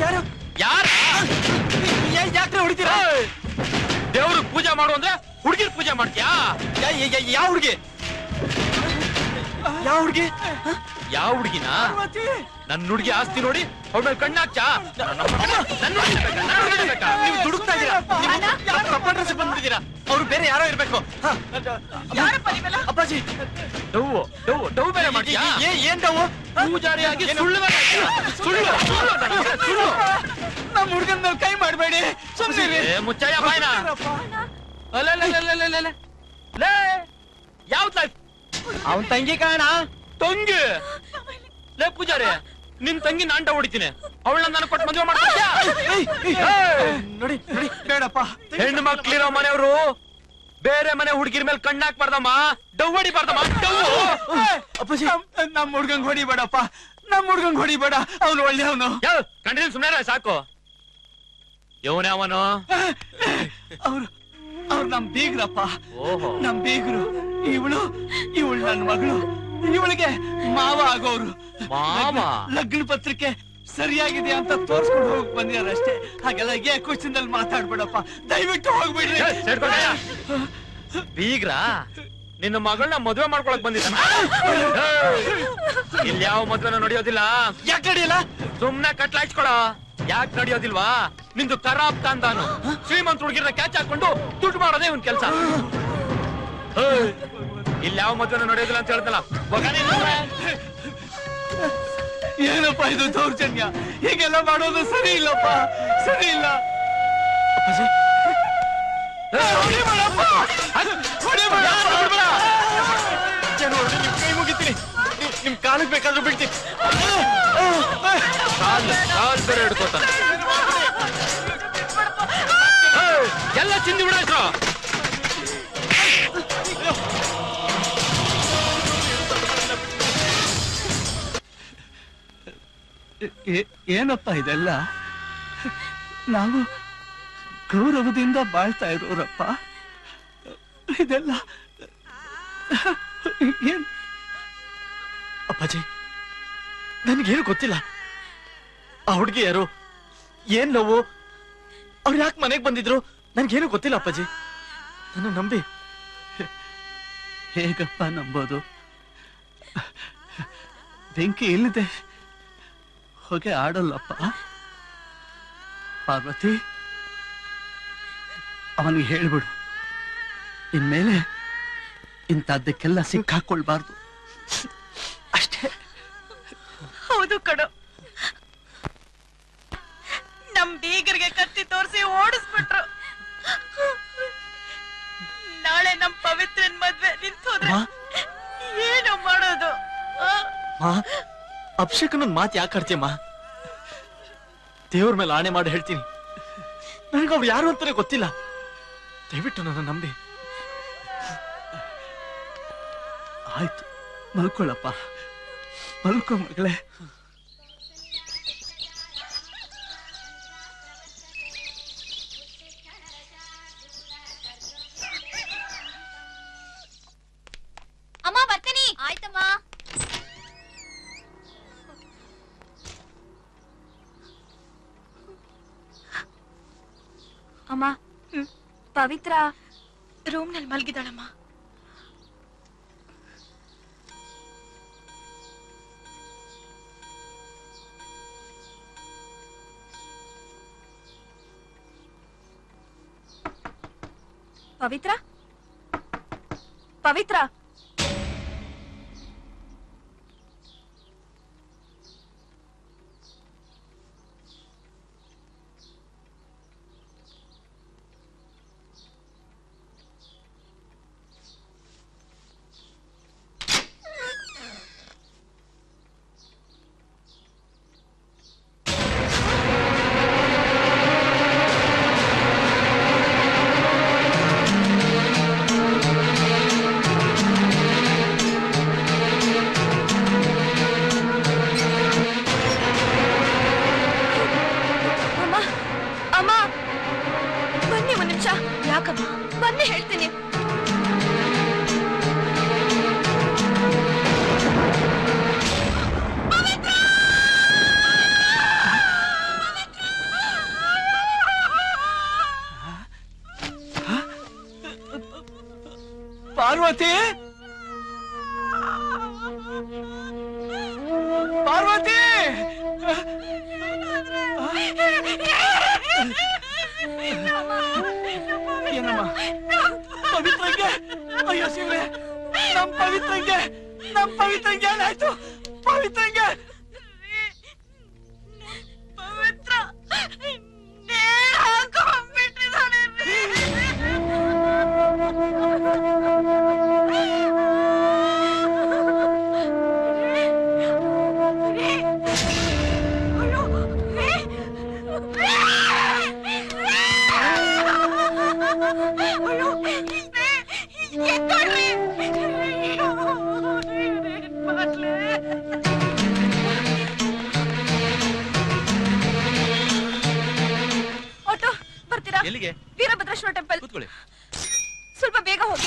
ಯಾರು ಯಾರ ಯಾಕ್ರೆ ಹೊಡಿತೀರಾ ದೇವ್ರಿಗೆ ಪೂಜೆ ಮಾಡು ಅಂದ್ರೆ ಹುಡುಗಿರ್ ಪೂಜೆ ಮಾಡ್ತೀಯಾ ಯಾವ ಹುಡುಗಿ ಯಾವ ಹುಡುಗಿ ಯಾವ ಹುಡುಗಿನ ನನ್ನ ಹುಡುಗಿ ಆಸ್ತಿ ನೋಡಿ ಅವಳ ಮೇಲೆ ಕಣ್ಣಾಕ್ಚಾ ನನ್ನ ಹುಡುಗಿ ಬೇಕಾ? ನನ್ನ ಹುಡುಗಿ ಬೇಕಾ? ನೀವು ದುಡುಕ್ತಾ ಇದ್ದೀರಾ ತಪ್ಪ ಅಡ್ರೆಸ್ ಬಂದ್ಬಿಟ್ಟಿದ್ದೀರಾ ಅವ್ರು ಬೇರೆ ಯಾರೋ ಇರ್ಬೇಕು ಹ. ಅಪ್ಪಾಜಿ ಡವ್ವು ಡವ್ವು ಡವ್ ಬೇರೆ ಮಾಡ್ತೀಯಾ ಏ- ಏನ್ ಡವ್ವು? ಪೂಜಾರಿಯಾಗಿ ಸುಳ್ಳು ಬೇರೆ ಹೇಳ್ತೀಯಾ? ಸುಳ್ಳು ಸುಳ್ಳು ನನ್ನ ಮಗ, ಸುಳ್ಳು ನಮ್ಮ ಹುಡುಗನ ಮೇಲೆ ಕೈ ಮಾಡಬೇಡಿ ಸುಮ್ಮನೆ ಏ ಮುಚ್ಚಯ್ಯ ಬಾಯ್ನ ಅಲ್ಲಲ್ಲಲ್ಲಲ್ಲಲ್ಲಲ್ಲ. ಲೇ ಯಾವ್ದ್ ಲೈಫ್ ಅವನ್ ತಂಗಿ ಕಾಣ ತಂಗಿ ಲೇ ಪೂಜಾರಿ ನಿನ್ ತಂಗಿ ನಾಂಟ ಹೊಡಿತೀನಿ ಅವಳನ್ನ ನಾನು ಕೊಟ್ಟು ಮದುವೆ ಮಾಡ್ತೀಯಾ ನೋಡಿ ನೋಡಿ ಬೇಡಪ್ಪ ಹೆಣ್ಣು ಮಕ್ಳಿರೋ ಮನೆಯವರು ಬೇರೆ ಮನೆ ಹುಡುಗಿರ ಮೇಲೆ ಕಣ್ಣಾಕ್ಬಾರ್ದಮ್ಮ ಡವ್ ಹೊಡಿಬಾರ್ದಮ್ಮ ಡವ್ವು ಅಪ್ಪಾಜಿ ನಮ್ಮ ಹುಡ್ಗಂಗ್ ಹೊಡಿಬೇಡಪ್ಪ ನಮ್ಮ ಹುಡ್ಗಂಗ್ ಹೊಡಿಬೇಡ ಅವ್ನು ಒಳ್ಳೆಯವನು ಯಾವ ಕಂಡಿನ ಸುಮ್ಮನೆ ಸಾಕು ಇವನೇ ಅವನು ಅವ್ರು ಅವ್ರು ನಮ್ ಬೀಗ್ರಪ್ಪ ಓಹೋ ನಮ್ ಬೀಗ್ರು ಇವಳು ಇವಳು ನನ್ನ ಮಗಳು ಇವಳಿಗೆ ಮಾವ ಆಗೋರು ಮಾವ? ಲಗ್ನ ಪತ್ರಿಕೆ ಸರಿಯಾಗಿದೆ ಅಂತ ತೋರ್ಸ್ಕೊಂಡು ಹೋಗಿ ಬಂದಿದ್ದಾರೆ ಅಷ್ಟೇ ಹಾಗೆಲ್ಲ ಏ ಕ್ವಶನ್ದಲ್ಲಿ ಮಾತಾಡ್ಬೇಡಪ್ಪ ದಯವಿಟ್ಟು ಹೋಗ್ಬಿಡ್ರಿ ಏ, ಸೇರ್ಕೊಂಡ್ಯಾ? ಬೀಗ್ರ ನಿನ್ನ ಮಗಳನ್ನ ಮದುವೆ ಮಾಡ್ಕೊಳಕ್ ಬಂದಿದ್ದ ಇಲ್ಲಿ ಯಾವ ಮದ್ವೆನ ನಡೆಯೋದಿಲ್ಲ ಯಾಕೆ ನಡೆಯಲ್ಲ ಸುಮ್ನೆ ಕಟ್ಲಾಯ್ಸ್ಕೊಳ ಯಾಕೆ ನಡೆಯೋದಿಲ್ವಾ ನಿಂದು ಖರಾಬ್ ತಂದಾನು ಶ್ರೀಮಂತ ಹುಡುಗಿರ್ನ ಕ್ಯಾಚ್ ಹಾಕೊಂಡು ದುಡ್ಡು ಮಾಡೋದೇ ಇವನ್ ಕೆಲ್ಸ ಇಲ್ಲಿ ಯಾವ ಮದ್ವೆನ ನಡೆಯೋದಿಲ್ಲ ಅಂತ ಹೇಳ್ದಲ್ಲ ಏನಪ್ಪ ಇದು ದೌರ್ಜನ್ಯ ಹೀಗೆಲ್ಲ ಮಾಡೋದು ಸರಿ ಇಲ್ಲಪ್ಪ ಸರಿ ಇಲ್ಲ ಅಪ್ಪಾಜಿ ಹೊಡಿಬೇಡಪ್ಪ! ಹೊಡಿಬೇಡಪ್ಪ! ಜನ ಹೊರ್ಡು ನಿಮ್ ಕೈ ಮುಗಿತೀನಿ ನಿಮ್- ನಿಮ್ ಕಾಲಿಗೆ ಬೇಕಾದ್ರೂ ಬಿಡ್ತೀನಿ ಕಾಲ್ ಕಾಲ್ ಬೇರೆ ಹಿಡ್ಕೋತಾನೆ ಏಯ್, ಎಲ್ಲ ಚಿಂದಿ ಬಿಡಾಯ್ತು ಏ- ಏನಪ್ಪ ಇದೆಲ್ಲ ನಾವು ಗೌರವದಿಂದ ಬಾಳ್ತಾ ಇರೋರಪ್ಪ ಇದೆಲ್ಲ ಏನ್ ಅಪ್ಪಾಜಿ ನನಗೇನು ಗೊತ್ತಿಲ್ಲ ಆ ಹುಡುಗಿ ಯಾರು ಏನ್ ನೋವು ಅವ್ರು ಯಾಕೆ ಮನೆಗೆ ಬಂದಿದ್ರು ನನ್ಗೇನು ಗೊತ್ತಿಲ್ಲ ಅಪ್ಪಾಜಿ ನನ್ನ ನಂಬಿ ಹೇಗಪ್ಪ ನಂಬೋದು ಬೆಂಕಿ ಇಲ್ಲದೆ ಹೊಗೆ ಆಡಲ್ಲಪ್ಪ ಪಾರ್ವತಿ ಅವನಿಗೆ ಹೇಳ್ಬಿಡು ಇನ್ಮೇಲೆ ಇಂಥದ್ದಕ್ಕೆಲ್ಲ ಸಿಕ್ಕಾಕೊಳ್ಬಾರ್ದು ಅಷ್ಟೇ ಹೌದು ಕಣೋ ನಮ್ ಬೀಗರಿಗೆ ಕತ್ತಿ ತೋರಿಸಿ ಓಡಿಸ್ಬಿಟ್ರು ನಾಳೆ ನಮ್ ಪವಿತ್ರನ್ ಮದ್ವೆ ನಿಂತೋದ್ರೆ ಮಾ? ಏನು ಮಾಡೋದು ಆ? ಮಾ ಅಭಿಷೇಕನೊಂದ್ ಮಾತು ಯಾಕೆ ಆಡ್ತೀಯಮ್ಮ ದೇವ್ರ ಮೇಲೆ ಆಣೆ ಮಾಡಿ ಹೇಳ್ತೀನಿ ನನಗೆ ಅವ್ರು ಯಾರು ಅಂತಾನೆ ಗೊತ್ತಿಲ್ಲ ದಯವಿಟ್ಟು ನನ್ನ ನಂಬಿ ಆಯ್ತು ಮಲ್ಕೊಳ್ಳಪ್ಪ ಮಲ್ಕೊ ಮಗಳೇ ಅಮ್ಮ ಬರ್ತೀನಿ ಆಯ್ತಮ್ಮ ಅಮ್ಮ ಪವಿತ್ರ ರೂಮ್ ನಲ್ಲಿ ಮಲ್ಗಿದಾಳಮ್ಮ ಪವಿತ್ರ ಪವಿತ್ರ ಆ ಪಾರ್ವತಿ ಏನಮ್ಮ ಪವಿತ್ರಂಗೆ ಅಯ್ಯೋ ಶಿವ್ರೆ ನಮ್ ಪವಿತ್ರಂಗೆ ನಮ್ ಪವಿತ್ರಂಗೆ ಏನಾಯ್ತು ಪವಿತ್ರಂಗೆ ಪವಿತ್ರ ನೇಣ್ ಹಾಕೊಂಡ್ಬಿಟ್ಟಿದಾಳೆ ರೀ. ರೀ. ಅಯ್ಯೋ, ರೀ. ರೀ. ಅಯ್ಯೋ, ರೀ. ಎತ್ಕೊಳ್ರಿ. ಅಯ್ಯೋ, ಏನ್ ಮಾಡ್ಲಿ? ಆಟೋ ಬರ್ತೀರಾ ಎಲ್ಲಿಗೆ ವೀರಭದ್ರೇಶ್ವರ ಟೆಂಪಲ್ ಕೂತ್ಕೊಳ್ಳಿ ಸ್ವಲ್ಪ ಬೇಗ ಹೋಗಿ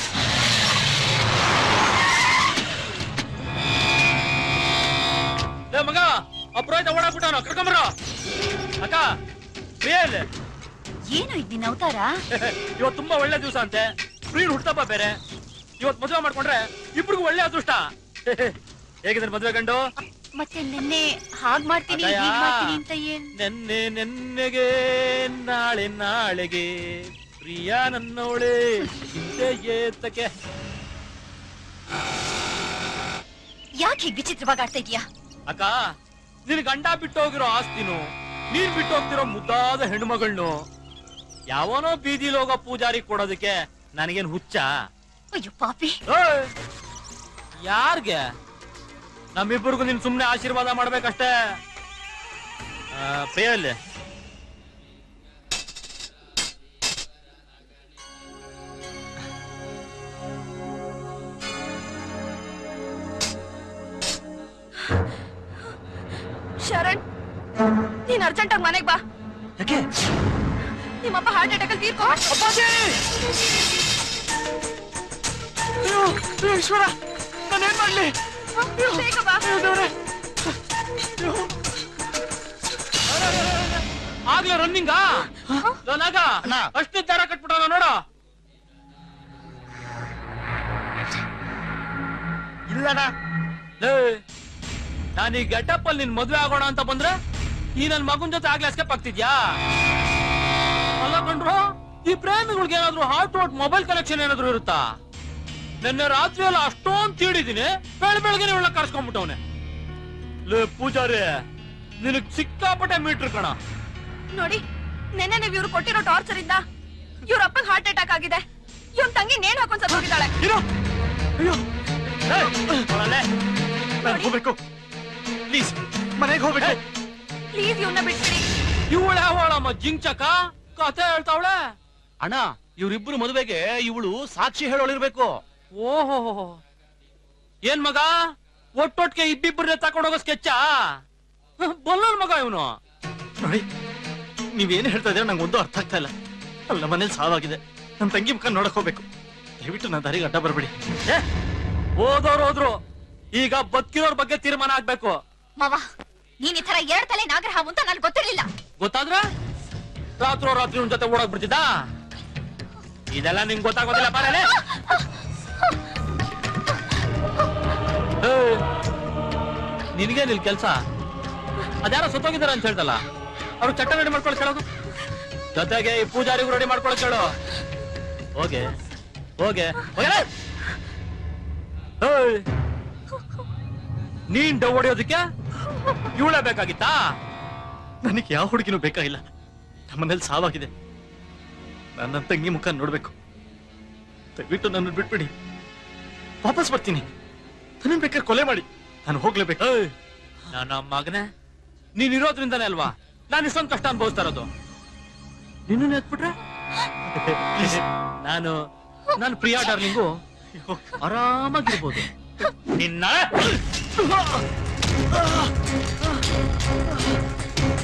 ಏ ಮಗ ಆ ಪುರೋಹಿತ ಓಡಾಕ್ಬಿಟ್ಟಾನ ಕರ್ಕೊಂಬರ ಅಕ್ಕ ಪ್ರಿಯಲ್ ಏನು ಇದ್ ನಿನ್ ಅವತಾರ ಇವತ್ತು ತುಂಬಾ ಒಳ್ಳೆ ದಿವಸ ಅಂತೆ ಪ್ರಿಯನ್ ಹುಟ್ಟಪ್ಪ ಬೇರೆ ಇವತ್ತು ಮದುವೆ ಮಾಡ್ಕೊಂಡ್ರೆ ಇಬ್ರಿಗೂ ಒಳ್ಳೆ ಅದೃಷ್ಟ ಹೇಗಿದ್ರೆ ಮದುವೆ ಗಂಡು ಮತ್ತೆ ನಿನ್ನೆ ಹಾಗ್ ಮಾಡ್ತೀನಿ ಅಕ್ಕಯ್ಯ. ಹೀಗ್ ಮಾಡ್ತೀನಿ ಅಂತ ಏನ್ ನೆನ್ನೆ ನೆನ್ನೆಗೆ ನಾಳೆ ನಾಳೆಗೆ ಪ್ರಿಯ ನನ್ನವಳೆ ಹಿಂದೆ ಏತಕ್ಕೆ ಯಾಕೆ ಹೀಗ್ ವಿಚಿತ್ರವಾಗಿ ಆಡ್ತಾ ಇದೀಯಾ ಅಕ್ಕ ನಿನ್ ಗಂಡ ಬಿಟ್ಟು ಹೋಗಿರೋ ಆಸ್ತಿನು ನೀನ್ ಬಿಟ್ಟು ಹೋಗ್ತಿರೋ ಮುದ್ದಾದ ಹೆಣ್ಮಗಳ್ನು ಯಾವನೋ ಬೀದಿಲಿ ಹೋಗೋ ಪೂಜಾರಿ ಕೊಡೋದಕ್ಕೆ ನನಗೇನ್ ಹುಚ್ಚ ಅಯ್ಯೋ ಪಾಪಿ ಏಯ್! ಯಾರ್ಗೆ ನಮ್ಮಿಬ್ಬರಿಗೂ ನೀನ್ ಸುಮ್ನೆ ಆಶೀರ್ವಾದ ಮಾಡ್ಬೇಕಷ್ಟೇ ಆ, ಪ್ರಿಯಲ್ ಶರಣ್ ನೀನ್ ಅರ್ಜೆಂಟ್ ಆಗಿ ಮನೆಗ್ ಬಾ ಯಾಕೆ ನಿಮ್ಮಪ್ಪ ಹಾರ್ಟ್ ಅಟ್ಯಾಕ್ ಅಲ್ಲಿ ತೀರ್ಕೊ ಅಪ್ಪಾಜಿ ಅಯ್ಯೋ ಅಯ್ಯೋ, ಈಶ್ವರ ನಾನೇನ್ ಮಾಡ್ಲಿ ಅಯ್ಯೋ, ಬೇಗ ಬಾ ಅಯ್ಯೋ, ದೇವ್ರೇ. ಅಯ್ಯೋ, ಆಗ್ಲೇ ರನ್ನಿಂಗಾ ನಾಗ ಅಣ್ಣ. ಅಷ್ಟು ದಾರ ಕಟ್ಬಿಟ್ಟಾನ ನೋಡ ಇಲ್ಲಣ್ಣ ನಾನು ಈ ಗೆಟಪ್ ಅಲ್ಲಿ ನಿನ್ ಮದ್ವೆ ಆಗೋಣ ಅಂತ ಬಂದ್ರೆ ಈ ನನ್ ಮಗನ್ ಜೊತೆ ಆಗ್ಲೇ ಎಸ್ಕೇಪ್ ಆಗ್ತಿದ್ಯಾ ಅಲ್ಲ ಕಂಡ್ರು ಈ ಪ್ರೇಮಿಗಳಿಗೆ ಏನಾದ್ರು ಹಾಟ್ ವಾಟ್ ಮೊಬೈಲ್ ಕನೆಕ್ಷನ್ ಏನಾದ್ರು ಇರುತ್ತಾ ನಿನ್ನೆ ರಾತ್ರಿ ಎಲ್ಲ ಅಷ್ಟೊಂದ್ ತೀಡಿದೀನಿ ಬೆಳ ಬೆಳಗ್ಗೆ ಇವಳ ಕರ್ಸ್ಕೊಂಡ್ಬಿಟ್ಟವನೆ ಲೇ ಪೂಜಾರಿ ನಿನಗ್ ಸಿಕ್ಕಾಪಟ್ಟೆ ಮೀಟ್ರ್ ಕಣ ನೋಡಿ ನೆನ್ನೆ ನೀವ್ ಇವ್ರು ಕೊಟ್ಟಿರೋ ಟಾರ್ಚರ್ ಇಂದ ಇವ್ರ ಅಪ್ಪಗ್ ಹಾರ್ಟ್ ಅಟ್ಯಾಕ್ ಆಗಿದೆ ಇವನ್ ತಂಗಿ ನೇಣ್ ಹಾಕೊಂಡ್ ಸತ್ ಹೋಗಿದ್ದಾಳೆ ಏನು ಅಯ್ಯೋ ಏಯ್, ಕೊಡಲೆ. ನಾನು ಹೋಗ್ಬೇಕು ಪ್ಲೀಸ್ ಮನೆಗೆ ಹೋಗ್ಬೇಕು ಪ್ಲೀಸ್ ಇವನ್ನ ಬಿಟ್ಬಿಡಿ ಇವಳು ಯಾವಳಮ್ಮ ಜಿಂಚಕ ಕತೆ ಹೇಳ್ತಾವಳೆ ಅಣ್ಣ ಇವ್ರಿಬ್ರು ಮದುವೆಗೆ ಇವಳು ಸಾಕ್ಷಿ ಹೇಳೋಳಿರ್ಬೇಕು ಓಹೋ ಏನ್ ಮಗ ಒಟ್ಟೊಟ್ಟಿಗೆ ಇಬ್ಬಿಬ್ಬರನ್ನೇ ತಕೊಂಡೋಗೋ ಸ್ಕೆಚ್ಚ ಬಲ್ಲನ್ ಮಗ ಇವನು ನೋಡಿ ನೀವೇನು ಹೇಳ್ತಾ ಇದ್ದೀರಾ ನಂಗೆ ಒಂದು ಅರ್ಥ ಆಗ್ತಾ ಇಲ್ಲ ಅಲ್ಲ ಮನೇಲಿ ಸಾವಾಗಿದೆ ನನ್ನ ತಂಗಿ ಮುಖ ನೋಡಕ್ ಹೋಗ್ಬೇಕು ದಯವಿಟ್ಟು ನನ್ನ ದಾರಿಗೆ ಅಡ್ಡ ಬರಬೇಡಿ ಓದೋರು ಹೋದ್ರು ಈಗ ಬದುಕಿರೋರ್ ಬಗ್ಗೆ ತೀರ್ಮಾನ ಆಗ್ಬೇಕು ಮಾವ ನೀನ್ ಈ ತರ ಎರಡ್ ತಲೆ ನಾಗರಹಾವು ಅಂತ ನನ್ಗೆ ಗೊತ್ತಿರ್ಲಿಲ್ಲ ಗೊತ್ತಾದ್ರ ರಾತ್ರೋ ರಾತ್ರಿ ಒಂದ್ ಜೊತೆ ಓಡಕ್ ಬಿಡ್ತಿದ್ದ ಇದೆಲ್ಲ ನಿಂಗ್ ಗೊತ್ತಾಗೋದಿಲ್ಲ ಬಾರಲೆ ನಿನಗೆ ನಿಲ್ ಕೆಲ್ಸ ಅದ್ಯಾರೋ ಸತ್ತೋಗಿದಾರ ಅಂತ ಹೇಳ್ತಲ್ಲ ಅವ್ರು ಚಟ್ಟ ರೆಡಿ ಮಾಡ್ಕೊಳಕ್ ಹೇಳೋದು ಜೊತೆಗೆ ಈ ಪೂಜಾರಿಗೂ ರೆಡಿ ಮಾಡ್ಕೊಳಕ್ ಹೇಳು ಹೋಗೆ ಹೋಗೆ ಹೋಗಲೇ. ಏಯ್! ನೀನ್ ಡವ್ ಹೊಡಿಯೋದಕ್ಕೆ ಇವಳೇ ಬೇಕಾಗಿತ್ತಾ ನನಗೆ ಯಾವ ಹುಡುಗಿನೂ ಬೇಕಾಗಿಲ್ಲ ನಮ್ಮನೇಲಿ ಸಾವಾಗಿದೆ ನಾನು ನನ್ನ ತಂಗಿ ಮುಖ ನೋಡ್ಬೇಕು ದಯವಿಟ್ಟು ನನ್ನ ಬಿಟ್ಬಿಡಿ ವಾಪಸ್ ಬರ್ತೀನಿ ನನ್ನ ಬೇಕಾದ್ರೆ ಕೊಲೆ ಮಾಡಿ ನಾನು ಹೋಗ್ಲೇಬೇಕು ಏಯ್! ನನ್ನ ಮಗನೇ ನೀನ್ ಇರೋದ್ರಿಂದಾನೇ ಅಲ್ವಾ ನಾನು ಇಷ್ಟೊಂದು ಕಷ್ಟ ಅನುಭವಿಸ್ತಾ ಇರೋದು ನಿನ್ನ ಎತ್ಬಿಟ್ರೆ ನಾನು ನಾನು ಪ್ರಿಯಾ ಡಾರ್ಲಿಂಗು ಆರಾಮಾಗಿರ್ಬೋದು ನಿನ್ನ